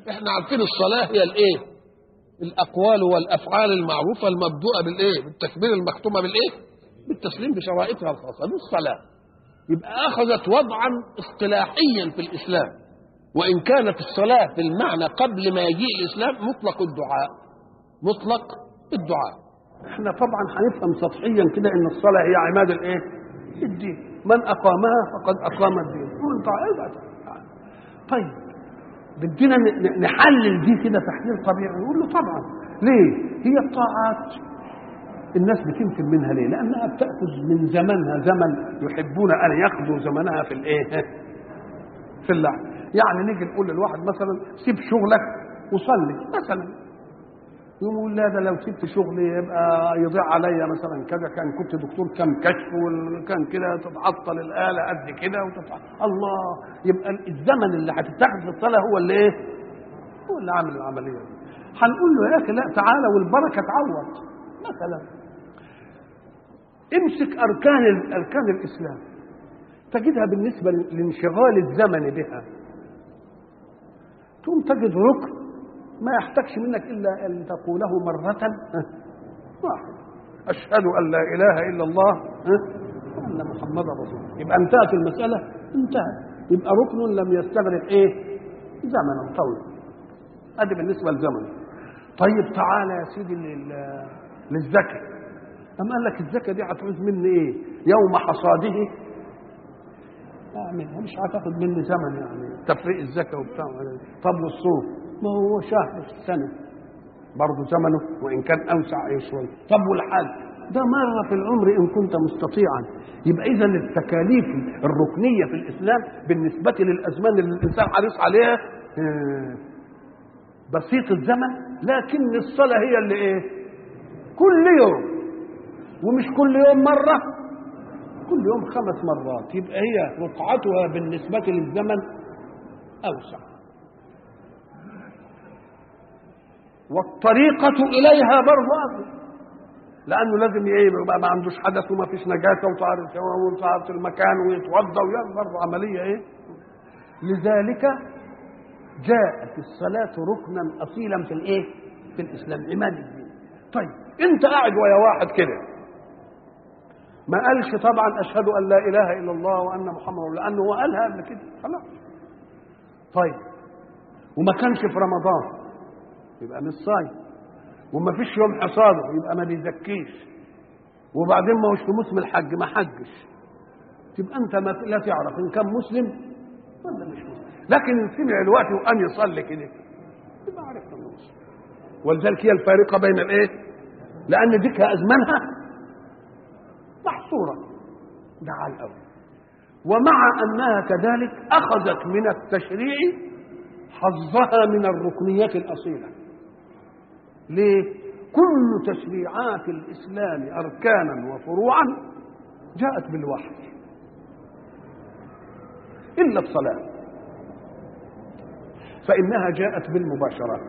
احنا عارفين الصلاه هي الايه الاقوال والافعال المعروفه المبدوءه بالايه بالتكبير المختومه بالايه بالتسليم بشرائطها الخاصه دي الصلاه يبقى اخذت وضعا اصطلاحيا في الاسلام وان كانت الصلاه في المعنى قبل ما يجيء الاسلام مطلق الدعاء مطلق الدعاء احنا طبعا هنفهم سطحيا كده ان الصلاه هي عماد الايه الدين من اقامها فقد اقام الدين قول طيب طيب بدنا نحلل دي كده تحليل طبيعي نقول له طبعا ليه هي الطاعات الناس بتمكن منها ليه لانها بتاخذ من زمنها زمن يحبون ان ياخذوا زمنها في الايه في اللعب يعني نيجي نقول للواحد مثلا سيب شغلك وصلي مثلا يقول لا ده لو سبت شغلي يبقى يضيع عليا مثلا كذا كان كنت دكتور كم كشف وكان كده تتعطل الاله قد كده وتتعطل الله يبقى الزمن اللي هتتاخد في الصلاه هو اللي ايه؟ هو اللي عامل العمليه دي هنقول له يا اخي لا تعالى والبركه تعوض مثلا امسك اركان اركان الاسلام تجدها بالنسبه لانشغال الزمن بها تقوم تجد ركن ما يحتاجش منك الا ان تقوله مره واحده اشهد ان لا اله الا الله وان محمدا رسول الله يبقى انتهت المساله انتهت يبقى ركن لم يستغرق ايه زمنا طويلا ادي بالنسبه للزمن طيب تعالى يا سيدي للزكاه أم قال لك الزكاة دي هتعوز مني إيه؟ يوم حصاده أعملها مش هتاخد مني زمن يعني تفريق الزكاة وبتاع طب والصوم ما هو شهر في السنة برضه زمنه وإن كان أوسع أي شوية طب والحج ده مرة في العمر إن كنت مستطيعا يبقى إذا التكاليف الركنية في الإسلام بالنسبة للأزمان اللي الإنسان حريص عليها بسيط الزمن لكن الصلاة هي اللي إيه؟ كل يوم ومش كل يوم مرة كل يوم خمس مرات يبقى هي رقعتها بالنسبة للزمن أوسع والطريقة إليها برضه أسهل لأنه لازم إيه يبقى ما عندوش حدث وما فيش نجاسة وطهارة وطهارة المكان ويتوضأ ويعمل برضه عملية إيه لذلك جاءت الصلاة ركنا أصيلا في الإيه؟ في الإسلام عماد الدين طيب أنت قاعد ويا واحد كده ما قالش طبعا اشهد ان لا اله الا الله وان محمد لانه هو قالها قبل كده خلاص طيب وما كانش في رمضان يبقى مش صايم وما فيش يوم حصاده يبقى ما بيزكيش وبعدين ما هوش في موسم الحج ما حجش تبقى انت ما لا تعرف ان كان مسلم ولا مش مسلم لكن ان سمع الوقت وقام يصلي كده يبقى عرفت انه مسلم ولذلك هي الفارقه بين الايه؟ لان ديك ازمانها محصورة ده على الأول ومع أنها كذلك أخذت من التشريع حظها من الركنيات الأصيلة ليه؟ كل تشريعات الإسلام أركانا وفروعا جاءت بالوحي إلا الصلاة فإنها جاءت بالمباشرة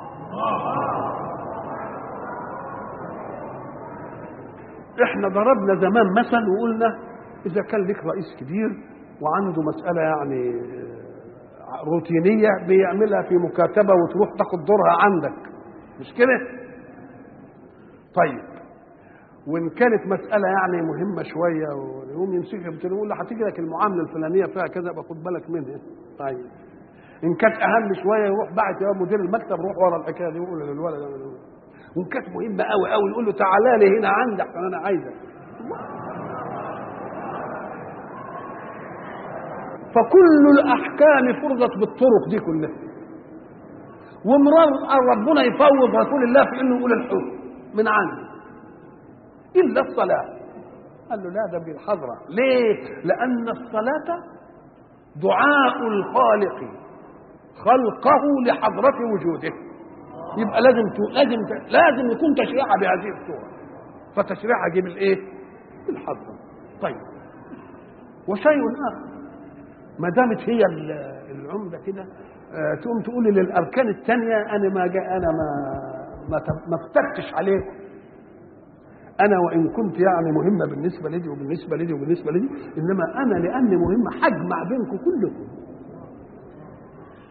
احنا ضربنا زمان مثل وقلنا اذا كان لك رئيس كبير وعنده مساله يعني روتينيه بيعملها في مكاتبه وتروح تاخد دورها عندك مش كده طيب وان كانت مساله يعني مهمه شويه ويقوم يمسكها يقول له هتيجي لك المعامله الفلانيه فيها كذا باخد بالك منها طيب ان كانت اهم شويه يروح بعت يا مدير المكتب روح ورا الحكايه دي يقول للولد وان كانت مهمه قوي قوي يقول له تعالى لي هنا عندك انا عايزك فكل الاحكام فرضت بالطرق دي كلها ومرار ربنا يفوض رسول الله في انه يقول الحكم من عنده الا الصلاه قال له لا ده بالحضره ليه لان الصلاه دعاء الخالق خلقه لحضره وجوده يبقى لازم لازم لازم يكون تشريعها بهذه الصوره فتشريعها جيب الايه؟ الحضره طيب وشيء اخر ما دامت هي العمده كده تقوم تقول للاركان الثانيه انا ما جاء انا ما ما ما افتكتش عليكم انا وان كنت يعني مهمه بالنسبه لدي وبالنسبه لدي وبالنسبه لدي انما انا لاني مهمه هجمع بينكم كلكم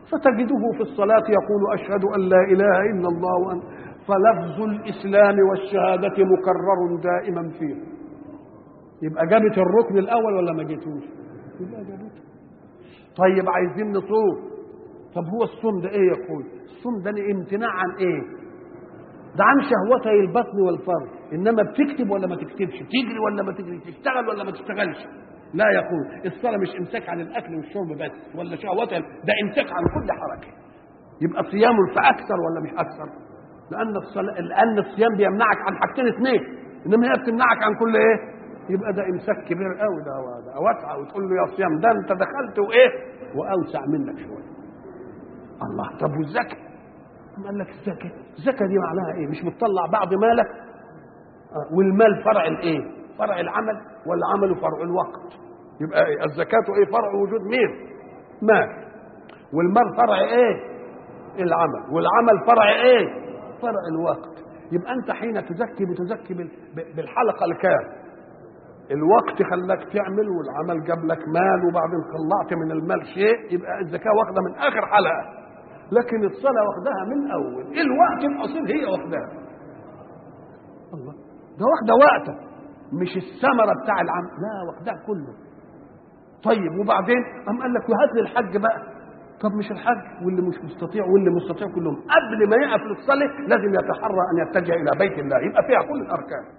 فتجده في الصلاة يقول أشهد أن لا إله إلا الله وأن فلفظ الإسلام والشهادة مكرر دائما فيه يبقى جابت الركن الأول ولا ما جيتوش يبقى جابته طيب عايزين نصوم طب هو الصوم ده ايه يقول الصوم ده امتناع عن ايه ده عن شهوتي البطن والفرج انما بتكتب ولا ما تكتبش تجري ولا ما تجري تشتغل ولا ما تشتغلش لا يقول الصلاة مش امساك عن الاكل والشرب بس ولا شهوتها ده امساك عن كل حركة يبقى صيام فاكثر ولا مش اكثر لان الصلاة لان الصيام بيمنعك عن حاجتين اثنين انما هي بتمنعك عن كل ايه يبقى ده امساك كبير قوي ده, ده واسعه وتقول له يا صيام ده انت دخلت وايه واوسع منك شويه الله طب والزكاه قال لك الزكاه الزكاه دي معناها ايه مش بتطلع بعض مالك آه. والمال فرع الايه فرع العمل والعمل فرع الوقت يبقى إيه؟ الزكاه ايه فرع وجود مين مال والمال فرع ايه العمل والعمل فرع ايه فرع الوقت يبقى انت حين تزكي بتزكي بالحلقه الكام الوقت خلاك تعمل والعمل جاب لك مال وبعدين طلعت من المال شيء يبقى الزكاه واخده من اخر حلقه لكن الصلاه واخدها من اول الوقت الاصيل هي واخدها الله ده واخده وقتك مش الثمره بتاع العمل لا واخدها كله طيب وبعدين قام قال لك وهات لي الحج بقى طب مش الحج واللي مش مستطيع واللي مستطيع كلهم قبل ما يقف للصلاه لازم يتحرى ان يتجه الى بيت الله يبقى فيها كل الاركان